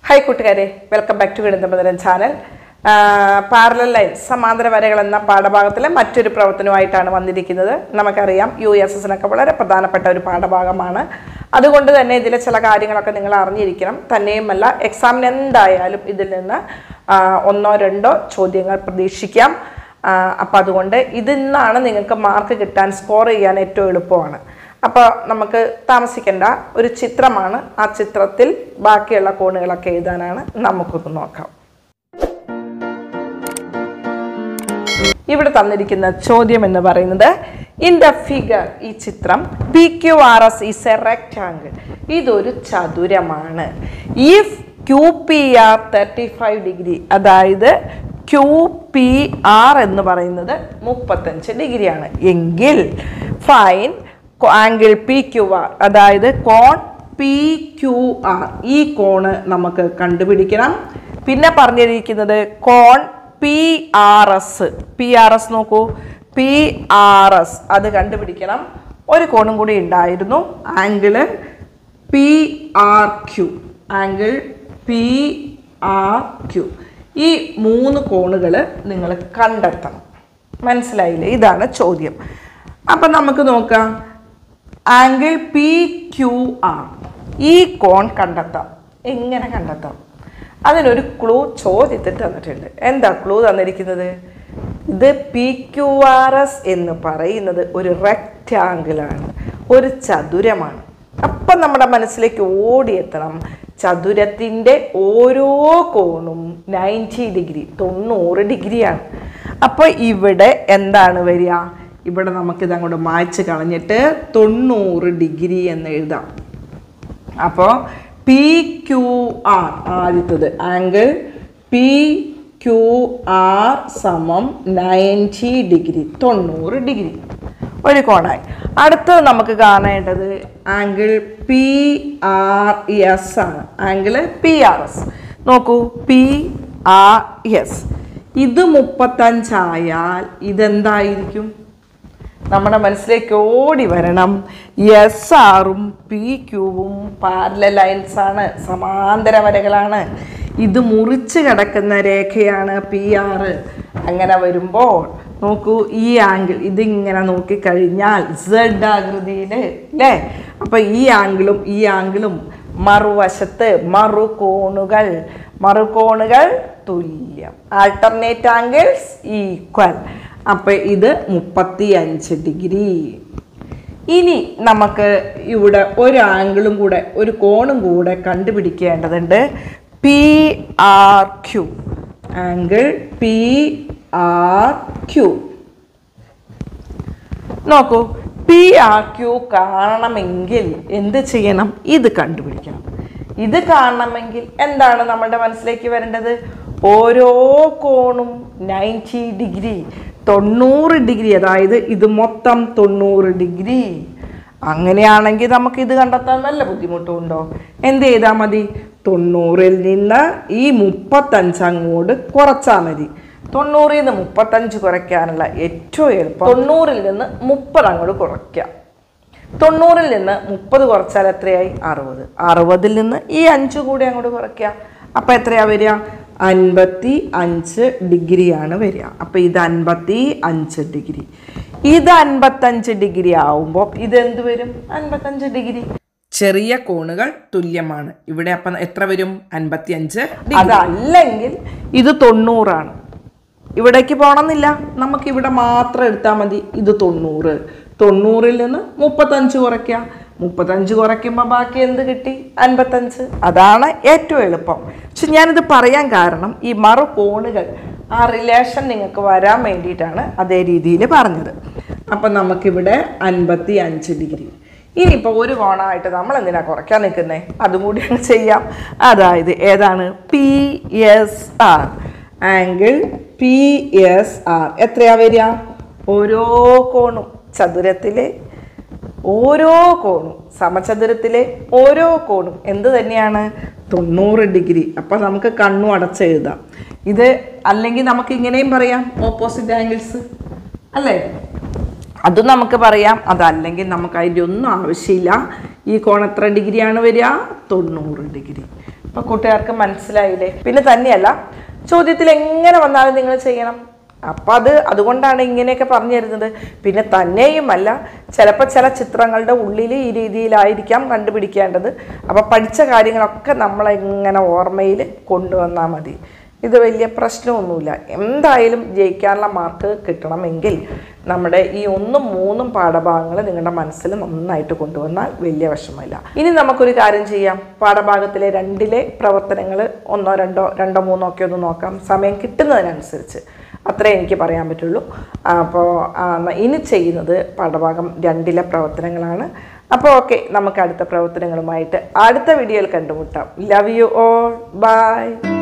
hi കൂട്ടുകാരെ welcome back to Ganithamandiram channel parallel line സമാന്തര വരകൾ എന്ന പാഠഭാഗത്തിലെ മറ്റൊരു പ്രവർത്തനമായിട്ടാണ് വന്നിരിക്കുന്നത് നമുക്കറിയാം യു എസ് എസിനൊക്കെ വളരെ പ്രധാനപ്പെട്ട ഒരു പാഠഭാഗമാണ് അതുകൊണ്ട് തന്നെ ഇതിലെ ചില കാര്യങ്ങളൊക്കെ നിങ്ങൾ അറിഞ്ഞിരിക്കണം തന്നെയുമല്ല എക്സാമിന് എന്തായാലും ഇതിൽ നിന്ന് ആ, ഒന്നോ രണ്ടോ ചോദ്യങ്ങൾ പ്രതീക്ഷിക്കാം അപ്പം അതുകൊണ്ട് ഇതിൽ നിന്നാണ് നിങ്ങൾക്ക് മാർക്ക് കിട്ടാൻ സ്കോർ ചെയ്യാൻ ഏറ്റവും എളുപ്പമാണ് അപ്പോൾ നമുക്ക് താമസിക്കേണ്ട ഒരു ചിത്രമാണ് ആ ചിത്രത്തിൽ ബാക്കിയുള്ള കോണുകളൊക്കെ എഴുതാനാണ് നമുക്കൊന്ന് നോക്കാം ഇവിടെ തന്നിരിക്കുന്ന ചോദ്യം എന്ന് പറയുന്നത് ഇൻ ദ ഫിഗർ ഈ ചിത്രം P Q R S is a rectangle ഇതൊരു ചതുരമാണ് if Q P R thirty five degree അതായത് ക്യു പി ആർ എന്ന് പറയുന്നത് മുപ്പത്തഞ്ച് ഡിഗ്രിയാണ് എങ്കിൽ find angle P Q R അതായത് കോൺ പി ക്യു ആർ ഈ കോണ് നമുക്ക് കണ്ടുപിടിക്കണം പിന്നെ പറഞ്ഞിരിക്കുന്നത് കോൺ P R S P R S നോക്കൂ പി ആർ എസ് അത് കണ്ടുപിടിക്കണം ഒരു കോണും കൂടി ഉണ്ടായിരുന്നു angle P R Q angle P R Q ഈ മൂന്ന് കോണുകൾ നിങ്ങൾ കണ്ടെത്തണം മനസ്സിലായില്ലേ ഇതാണ് ചോദ്യം അപ്പം നമുക്ക് നോക്കാം ആംഗിൾ പി ക്യു ആർ ഈ കോൺ കണ്ടെത്താം എങ്ങനെ കണ്ടെത്താം അതിനൊരു ക്ലൂ ചോദ്യത്തിൽ തന്നിട്ടുണ്ട് എന്താ ക്ലൂ തന്നിരിക്കുന്നത് ഇത് പി ക്യു ആർ എസ് എന്ന് പറയുന്നത് ഒരു റെക്റ്റാങ്കിളാണ് ഒരു ചതുരമാണ് അപ്പം നമ്മുടെ മനസ്സിലേക്ക് ഓടിയെത്തണം ചതുരത്തിൻ്റെ ഓരോ കോണും നയൻറ്റി ഡിഗ്രി തൊണ്ണൂറ് ഡിഗ്രിയാണ് അപ്പോൾ ഇവിടെ എന്താണ് വരിക ഇവിടെ നമുക്കിത് അങ്ങോട്ട് മായ്ച്ച് കളഞ്ഞിട്ട് തൊണ്ണൂറ് ഡിഗ്രി എന്ന് എഴുതാം അപ്പോൾ പി ക്യു ആർ ആദ്യത്തത് ആംഗിൾ പി ക്യു ആർ സമം നയൻറ്റി ഡിഗ്രി തൊണ്ണൂറ് ഡിഗ്രി ഒരു കോണായി അടുത്തത് നമുക്ക് കാണേണ്ടത് ആംഗിൾ പി ആർ എസ് ആണ് ആംഗിൾ പി ആർ എസ് നോക്കൂ പി ആർ എസ് ഇത് മുപ്പത്തഞ്ചായാൽ ഇതെന്തായിരിക്കും നമ്മുടെ മനസ്സിലേക്ക് ഓടി വരണം എസ് ആറും പി ക്യൂവും പാരല ലൈൻസ് ആണ് സമാന്തര വരകളാണ് ഇത് മുറിച്ച് കിടക്കുന്ന രേഖയാണ് പി ആറ് അങ്ങനെ വരുമ്പോൾ നോക്കൂ ഈ ആംഗിൾ ഇതിങ്ങനെ നോക്കിക്കഴിഞ്ഞാൽ സെഡ് ആകൃതിയിൽ അല്ലേ അപ്പം ഈ ആംഗിളും ഈ ആംഗിളും മറുവശത്ത് മറുകോണുകൾ മറുകോണുകൾ തുല്യം ആൾട്ടർനേറ്റ് ആംഗിൾസ് ഈക്വൽ അപ്പം ഇത് മുപ്പത്തി അഞ്ച് ഡിഗ്രി ഇനി നമുക്ക് ഇവിടെ ഒരു ആംഗിളും കൂടെ ഒരു കോണും കൂടെ കണ്ടുപിടിക്കേണ്ടതുണ്ട് P R Q angle P R Q നോക്കൂ പി ആർ ക്യു കാണണമെങ്കിൽ എന്ത് ചെയ്യണം ഇത് കണ്ടുപിടിക്കണം ഇത് കാണണമെങ്കിൽ എന്താണ് നമ്മുടെ മനസ്സിലേക്ക് വരേണ്ടത് ഓരോ കോണും നയൻറ്റി ഡിഗ്രി തൊണ്ണൂറ് ഡിഗ്രി അതായത് ഇത് മൊത്തം തൊണ്ണൂറ് ഡിഗ്രി അങ്ങനെയാണെങ്കിൽ നമുക്ക് ഇത് കണ്ടെത്താൻ വല്ല ബുദ്ധിമുട്ടുണ്ടോ എന്ത് ചെയ്താൽ മതി തൊണ്ണൂറിൽ നിന്ന് ഈ മുപ്പത്തഞ്ച് അങ്ങോട്ട് കുറച്ചാൽ മതി തൊണ്ണൂറിൽ നിന്ന് മുപ്പത്തഞ്ച് കുറയ്ക്കാനുള്ള ഏറ്റവും എളുപ്പം തൊണ്ണൂറിൽ നിന്ന് മുപ്പത് അങ്ങോട്ട് കുറയ്ക്കാം തൊണ്ണൂറിൽ നിന്ന് മുപ്പത് കുറച്ചാൽ എത്രയായി അറുപത് അറുപതിൽ നിന്ന് ഈ അഞ്ച് കൂടി അങ്ങോട്ട് കുറയ്ക്കുക അപ്പം എത്രയാ വരിക അൻപത്തി അഞ്ച് ഡിഗ്രിയാണ് വരിക അപ്പം ഇത് അൻപത്തി അഞ്ച് ഡിഗ്രി ഇത് അൻപത്തഞ്ച് ഡിഗ്രി ആവുമ്പോൾ ഇതെന്ത് വരും അൻപത്തഞ്ച് ഡിഗ്രി ചെറിയ കോണുകൾ തുല്യമാണ് ഇവിടെ അപ്പം എത്ര വരും അൻപത്തി അഞ്ച് അതല്ലെങ്കിൽ ഇത് തൊണ്ണൂറാണ് ഇവിടേക്ക് പോകണമെന്നില്ല നമുക്ക് ഇവിടെ മാത്രം എടുത്താൽ മതി ഇത് തൊണ്ണൂറ് തൊണ്ണൂറിൽ നിന്ന് മുപ്പത്തഞ്ച് കുറയ്ക്കുക മുപ്പത്തഞ്ച് കുറയ്ക്കുമ്പോൾ ബാക്കി എന്ത് കിട്ടി അൻപത്തഞ്ച് അതാണ് ഏറ്റവും എളുപ്പം പക്ഷെ ഞാനിത് പറയാൻ കാരണം ഈ മറു കോണുകൾ ആ റിലേഷൻ നിങ്ങൾക്ക് വരാൻ വേണ്ടിയിട്ടാണ് അതേ രീതിയിൽ പറഞ്ഞത് അപ്പം നമുക്കിവിടെ അൻപത്തി അഞ്ച് ഡിഗ്രി ഇനിയിപ്പോൾ ഒരു കോണായിട്ട് നമ്മൾ എന്തിനാ കുറയ്ക്കാൻ നിൽക്കുന്നത് അതും കൂടി അങ്ങ് ചെയ്യാം അതായത് ഏതാണ് P S R angle P S R എത്രയാ വരിക ഓരോ കോണും ചതുരത്തിലെ ഓരോ കോണും സമചതുരത്തിലെ ഓരോ കോണും എന്ത് തന്നെയാണ് തൊണ്ണൂറ് ഡിഗ്രി അപ്പം നമുക്ക് കണ്ണു അടച്ചെഴുതാം ഇത് അല്ലെങ്കിൽ നമുക്ക് ഇങ്ങനെയും പറയാം ഓപ്പോസിറ്റ് ആംഗിൾസ് അല്ലേ അതും നമുക്ക് പറയാം അതല്ലെങ്കിൽ നമുക്ക് അതിൻ്റെ ഒന്നും ആവശ്യമില്ല ഈ കോൺ എത്ര ഡിഗ്രിയാണ് വരിക തൊണ്ണൂറ് ഡിഗ്രി അപ്പോൾ കൂട്ടുകാർക്ക് മനസ്സിലായില്ലേ പിന്നെ തന്നെയല്ല ചോദ്യത്തിൽ എങ്ങനെ വന്നാലും നിങ്ങൾ ചെയ്യണം അപ്പം അത് അതുകൊണ്ടാണ് ഇങ്ങനെയൊക്കെ പറഞ്ഞു തരുന്നത് പിന്നെ തന്നെയുമല്ല ചിലപ്പോൾ ചില ചിത്രങ്ങളുടെ ഉള്ളിൽ ഈ രീതിയിലായിരിക്കാം കണ്ടുപിടിക്കേണ്ടത് അപ്പോൾ പഠിച്ച കാര്യങ്ങളൊക്കെ നമ്മളെങ്ങനെ ഓർമ്മയിൽ കൊണ്ടുവന്നാൽ മതി ഇത് വലിയ പ്രശ്നമൊന്നുമില്ല എന്തായാലും ജയിക്കാനുള്ള മാർക്ക് കിട്ടണമെങ്കിൽ നമ്മുടെ ഈ ഒന്നും മൂന്നും പാഠഭാഗങ്ങൾ നിങ്ങളുടെ മനസ്സിൽ നന്നായിട്ട് കൊണ്ടുവന്നാൽ വലിയ വിഷമമില്ല ഇനി നമുക്കൊരു കാര്യം ചെയ്യാം പാഠഭാഗത്തിലെ രണ്ടിലെ പ്രവർത്തനങ്ങൾ ഒന്നോ രണ്ടോ രണ്ടോ മൂന്നോ ഒക്കെ ഒന്ന് നോക്കാം സമയം കിട്ടുന്നതിനനുസരിച്ച് അത്രേ എനിക്ക് പറയാൻ പറ്റുള്ളൂ അപ്പോൾ ഇനി ചെയ്യുന്നത് പാഠഭാഗം രണ്ടിലെ പ്രവർത്തനങ്ങളാണ് അപ്പോൾ ഓക്കെ നമുക്ക് അടുത്ത പ്രവർത്തനങ്ങളുമായിട്ട് അടുത്ത വീഡിയോയിൽ കണ്ടുമുട്ടാം ലവ് യു ഓൾ ബൈ